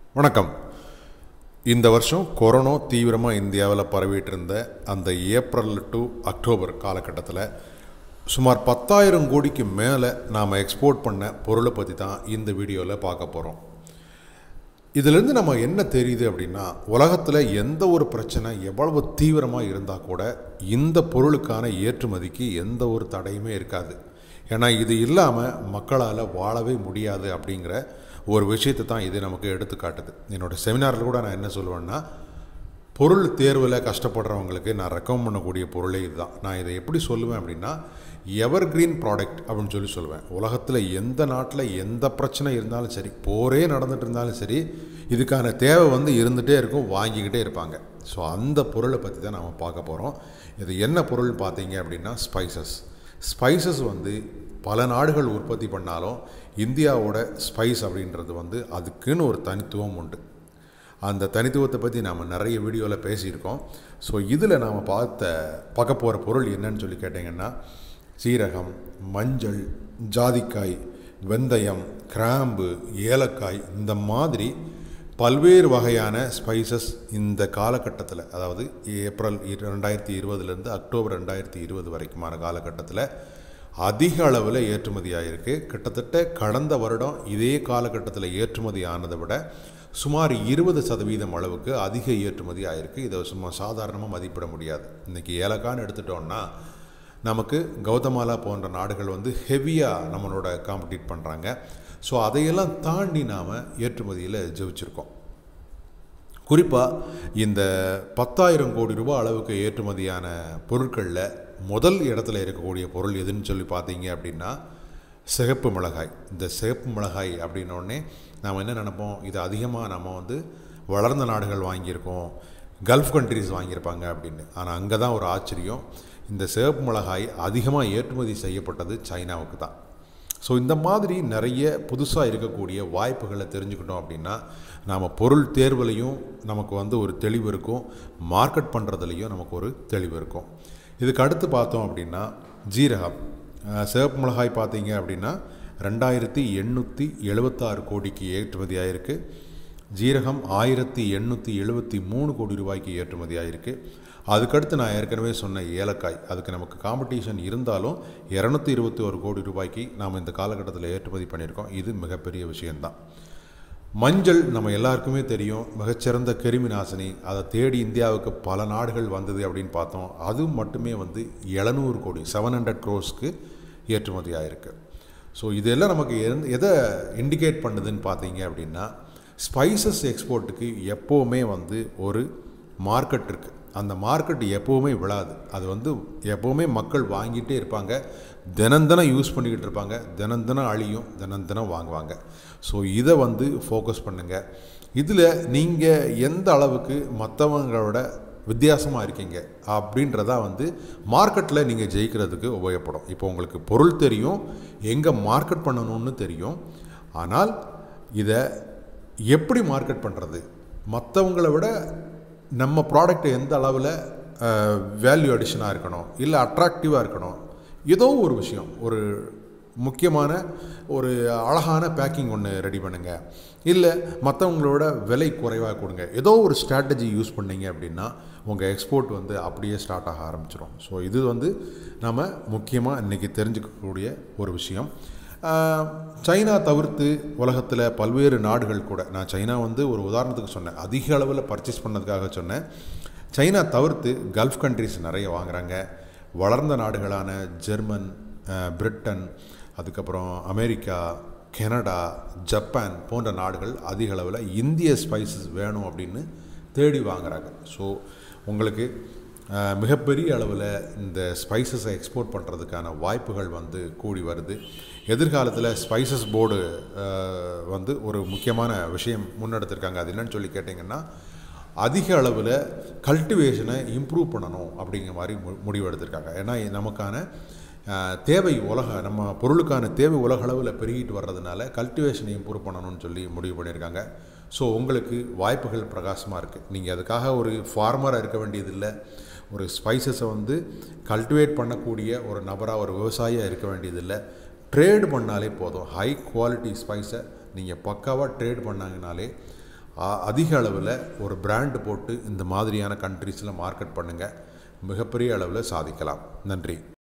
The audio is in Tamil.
வணக்கம் இந்த வருஷம் கொரோனா தீவிரமாக இந்தியாவில் பரவிட்டு இருந்த அந்த ஏப்ரல் டு அக்டோபர் காலகட்டத்தில் சுமார் பத்தாயிரம் கோடிக்கு மேலே நாம் எக்ஸ்போர்ட் பண்ண பொருளை பற்றி தான் இந்த வீடியோவில் பார்க்க போகிறோம் இதிலிருந்து நம்ம என்ன தெரியுது அப்படின்னா உலகத்தில் எந்த ஒரு பிரச்சனை எவ்வளவு தீவிரமாக இருந்தால் கூட இந்த பொருளுக்கான ஏற்றுமதிக்கு எந்த ஒரு தடையுமே இருக்காது ஏன்னா இது இல்லாமல் மக்களால் வாழவே முடியாது அப்படிங்கிற ஒரு விஷயத்தை தான் இது நமக்கு எடுத்து காட்டுது என்னோடய செமினாரில் கூட நான் என்ன சொல்லுவேன்னா பொருள் தேர்வில் கஷ்டப்படுறவங்களுக்கு நான் ரெக்கமெண்ட் பண்ணக்கூடிய பொருளே இதுதான் நான் இதை எப்படி சொல்லுவேன் அப்படின்னா எவர் கிரீன் ப்ராடக்ட் அப்படின்னு சொல்லி சொல்லுவேன் உலகத்தில் எந்த நாட்டில் எந்த பிரச்சனை இருந்தாலும் சரி போரே நடந்துட்டு இருந்தாலும் சரி இதுக்கான தேவை வந்து இருந்துகிட்டே இருக்கும் வாங்கிக்கிட்டே இருப்பாங்க ஸோ அந்த பொருளை பற்றி தான் நம்ம பார்க்க போகிறோம் இது என்ன பொருள் பார்த்தீங்க அப்படின்னா ஸ்பைசஸ் ஸ்பைசஸ் வந்து பல நாடுகள் உற்பத்தி பண்ணாலும் இந்தியாவோட ஸ்பைஸ் அப்படின்றது வந்து அதுக்குன்னு ஒரு தனித்துவம் உண்டு அந்த தனித்துவத்தை பற்றி நாம் நிறைய வீடியோவில் பேசியிருக்கோம் ஸோ இதில் நாம் பார்த்த பார்க்க போகிற பொருள் என்னன்னு சொல்லி கேட்டிங்கன்னா சீரகம் மஞ்சள் ஜாதிக்காய் வெந்தயம் கிராம்பு ஏலக்காய் இந்த மாதிரி பல்வேறு வகையான ஸ்பைசஸ் இந்த காலகட்டத்தில் அதாவது ஏப்ரல் ரெண்டாயிரத்தி இருபதுலேருந்து அக்டோபர் ரெண்டாயிரத்தி இருபது வரைக்குமான காலகட்டத்தில் அதிக அளவில் ஏற்றுமதி ஆகிருக்கு கிட்டத்தட்ட கடந்த வருடம் இதே காலகட்டத்தில் ஏற்றுமதி ஆனதை விட சுமார் இருபது சதவீதம் அளவுக்கு அதிக ஏற்றுமதி ஆகிருக்கு இதை சும்மா சாதாரணமாக மதிப்பிட முடியாது இன்றைக்கி ஏலக்கான்னு எடுத்துட்டோம்னா நமக்கு கௌதமாலா போன்ற நாடுகள் வந்து ஹெவியாக நம்மளோட காம்படிட் பண்ணுறாங்க ஸோ அதையெல்லாம் தாண்டி நாம் ஏற்றுமதியில் ஜெயிச்சிருக்கோம் குறிப்பாக இந்த பத்தாயிரம் கோடி ரூபாய் அளவுக்கு ஏற்றுமதியான பொருட்களில் முதல் இடத்துல இருக்கக்கூடிய பொருள் எதுன்னு சொல்லி பார்த்தீங்க அப்படின்னா சிகப்பு மிளகாய் இந்த சிகப்பு மிளகாய் அப்படின்னோடனே நாம் என்ன நினைப்போம் இது அதிகமாக நம்ம வந்து வளர்ந்த நாடுகள் வாங்கியிருக்கோம் கல்ஃப் கண்ட்ரிஸ் வாங்கியிருப்பாங்க அப்படின்னு ஆனால் அங்கே தான் ஒரு ஆச்சரியம் இந்த சிவப்பு மிளகாய் அதிகமாக ஏற்றுமதி செய்யப்பட்டது சைனாவுக்கு தான் ஸோ இந்த மாதிரி நிறைய புதுசாக இருக்கக்கூடிய வாய்ப்புகளை தெரிஞ்சுக்கிட்டோம் அப்படின்னா நாம் பொருள் தேர்வுலையும் நமக்கு வந்து ஒரு தெளிவு இருக்கும் மார்க்கெட் பண்ணுறதுலையும் நமக்கு ஒரு தெளிவு இருக்கும் இதுக்கு அடுத்து பார்த்தோம் அப்படின்னா ஜீரகம் சிவப்பு மிளகாய் பார்த்தீங்க அப்படின்னா ரெண்டாயிரத்தி எண்ணூற்றி எழுபத்தாறு கோடிக்கு ஏற்றுமதி ஆகிருக்கு ஜீரகம் ஆயிரத்தி எண்ணூற்றி எழுபத்தி மூணு கோடி ரூபாய்க்கு ஏற்றுமதி ஆகிருக்கு அதுக்கடுத்து நான் ஏற்கனவே சொன்ன ஏலக்காய் அதுக்கு நமக்கு காம்படிஷன் இருந்தாலும் இரநூத்தி இருபத்தி ஒரு கோடி ரூபாய்க்கு நாம் இந்த காலகட்டத்தில் ஏற்றுமதி பண்ணியிருக்கோம் இது மிகப்பெரிய விஷயந்தான் மஞ்சள் நம்ம எல்லாருக்குமே தெரியும் மிகச்சிறந்த கிருமி நாசினி அதை தேடி இந்தியாவுக்கு பல நாடுகள் வந்தது அப்படின்னு பார்த்தோம் அது மட்டுமே வந்து எழுநூறு கோடி செவன் ஹண்ட்ரட் க்ரோஸ்க்கு ஏற்றுமதி ஆகிருக்கு ஸோ இதெல்லாம் நமக்கு எதை இண்டிகேட் பண்ணுதுன்னு பார்த்தீங்க அப்படின்னா ஸ்பைசஸ் எக்ஸ்போர்ட்டுக்கு எப்போவுமே வந்து ஒரு மார்க்கெட் இருக்குது அந்த மார்க்கெட் எப்போவுமே விழாது அது வந்து எப்போவுமே மக்கள் வாங்கிட்டே இருப்பாங்க தினம் தினம் யூஸ் பண்ணிக்கிட்டு இருப்பாங்க தினம் தினம் அழியும் தினம் தினம் வாங்குவாங்க ஸோ இதை வந்து ஃபோக்கஸ் பண்ணுங்கள் இதில் நீங்கள் எந்த அளவுக்கு மற்றவங்களோட வித்தியாசமாக இருக்கீங்க அப்படின்றதா வந்து மார்க்கெட்டில் நீங்கள் ஜெயிக்கிறதுக்கு உபயோகப்படும் இப்போ உங்களுக்கு பொருள் தெரியும் எங்கே மார்க்கெட் பண்ணணும்னு தெரியும் ஆனால் இதை எப்படி மார்க்கெட் பண்ணுறது மற்றவங்கள விட நம்ம ப்ராடக்ட் எந்த அளவில் வேல்யூ அடிஷனாக இருக்கணும் இல்லை அட்ராக்டிவாக இருக்கணும் ஏதோ ஒரு விஷயம் ஒரு முக்கியமான ஒரு அழகான பேக்கிங் ஒன்று ரெடி பண்ணுங்கள் இல்லை மற்றவங்களோட விலை குறைவாக கொடுங்க ஏதோ ஒரு ஸ்ட்ராட்டஜி யூஸ் பண்ணிங்க அப்படின்னா உங்கள் எக்ஸ்போர்ட் வந்து அப்படியே ஸ்டார்ட் ஆக ஆரம்பிச்சிடும் ஸோ இது வந்து நம்ம முக்கியமாக இன்றைக்கி தெரிஞ்சுக்கக்கூடிய ஒரு விஷயம் சைனா தவிர்த்து உலகத்தில் பல்வேறு நாடுகள் கூட நான் சைனா வந்து ஒரு உதாரணத்துக்கு சொன்னேன் அதிக அளவில் பர்ச்சேஸ் பண்ணதுக்காக சொன்னேன் சைனா தவிர்த்து கல்ஃப் கண்ட்ரிஸ் நிறைய வாங்குகிறாங்க வளர்ந்த நாடுகளான ஜெர்மன் பிரிட்டன் அதுக்கப்புறம் அமெரிக்கா கனடா ஜப்பான் போன்ற நாடுகள் அதிக அளவில் இந்திய ஸ்பைசஸ் வேணும் அப்படின்னு தேடி வாங்குறாங்க ஸோ உங்களுக்கு மிகப்பெரிய அளவில் இந்த ஸ்பைசஸை எக்ஸ்போர்ட் பண்ணுறதுக்கான வாய்ப்புகள் வந்து கூடி வருது எதிர்காலத்தில் ஸ்பைசஸ் போர்டு வந்து ஒரு முக்கியமான விஷயம் முன்னெடுத்திருக்காங்க அது என்னன்னு சொல்லி கேட்டிங்கன்னா அதிக அளவில் கல்டிவேஷனை இம்ப்ரூவ் பண்ணணும் அப்படிங்கிற மாதிரி மு முடிவு எடுத்திருக்காங்க ஏன்னா நமக்கான தேவை உலக நம்ம பொருளுக்கான தேவை உலக அளவில் பெருகிட்டு வர்றதுனால கல்டிவேஷனை இம்ப்ரூவ் பண்ணணும்னு சொல்லி முடிவு பண்ணியிருக்காங்க ஸோ உங்களுக்கு வாய்ப்புகள் பிரகாசமாக இருக்குது நீங்கள் அதுக்காக ஒரு ஃபார்மராக இருக்க வேண்டியதில்லை ஒரு ஸ்பைசஸை வந்து கல்டிவேட் பண்ணக்கூடிய ஒரு நபராக ஒரு விவசாயியாக இருக்க வேண்டியதில்லை ட்ரேடு பண்ணாலே போதும் ஹை குவாலிட்டி ஸ்பைஸை நீங்கள் பக்காவாக ட்ரேட் பண்ணாங்கனாலே அ- அதிக அளவில் ஒரு பிராண்டு போட்டு இந்த மாதிரியான கண்ட்ரீஸில் மார்க்கெட் பண்ணுங்கள் மிகப்பெரிய அளவில் சாதிக்கலாம் நன்றி